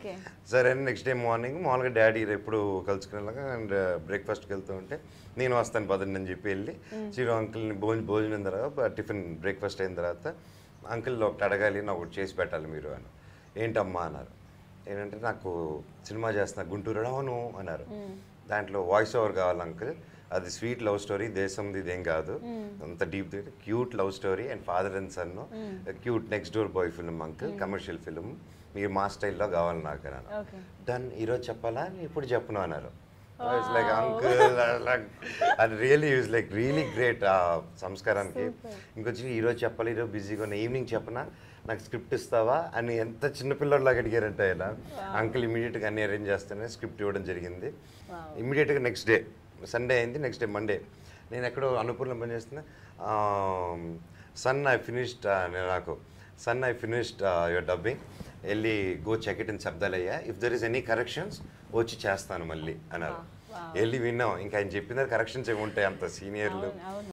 okay సరే అని next day morning మామూలుగా డాడీ ఎప్పుడు కలుసుకునేలాగా అండ్ బ్రేక్ఫాస్ట్కి వెళ్తూ ఉంటే నేను వస్తాను పదండి అని చెప్పి వెళ్ళి చిరు అంకుల్ని భోజనం భోజనం అయిన తర్వాత టిఫిన్ బ్రేక్ఫాస్ట్ అయిన తర్వాత అంకుల్ ఒకటి అడగాలి నాకు ఒకటి చేసి పెట్టాలి మీరు అని ఏంటమ్మా అన్నారు ఏంటంటే నాకు సినిమా చేస్తున్నా గుంటూరు అవును అన్నారు దాంట్లో వాయిస్ ఓవర్ కావాలి అంకుల్ అది స్వీట్ లవ్ స్టోరీ దేశంది ఇదేం కాదు అంత deep cute love story and father and son cute next door boy film uncle commercial film మీరు మా స్టైల్లో కావాలి నాకు అన్నాను ఓకే డన్ ఈరోజు చెప్పాలా ఇప్పుడు చెప్పను అన్నారు లైక్ అంకుల్ అది really use like really great ఆ సంస్కారానికి ఇంకొచ్చి ఈరోజు చెప్పాలి ఈరోజు బిజీగా ఉన్న ఈవినింగ్ చెప్పనా నాకు స్క్రిప్ట్ ఇస్తావా అని ఎంత చిన్నపిల్లలాగా అడిగారంటే ఆయన అంకుల్ ఇమీడియట్గా అన్ని అరేంజ్ చేస్తేనే స్క్రిప్ట్ ఇవ్వడం జరిగింది ఇమీడియట్గా నెక్స్ట్ డే సండే అయింది నెక్స్ట్ డే మండే నేను ఎక్కడో అనుపూర్ణ పని చేస్తున్నా సన్ ఐ ఫినిష్డ్ నాకు son I finished your dubbing వెళ్ళి గో చెక్ ఇట్ ఇన్ శబ్దాలయ్యా if there is any corrections వచ్చి చేస్తాను మళ్ళీ అన్నారు వెళ్ళి విన్నాం ఇంకా ఆయన చెప్పిన కరెక్షన్స్ ఏమి ఉంటాయి అంత సీనియర్లు అవును అవును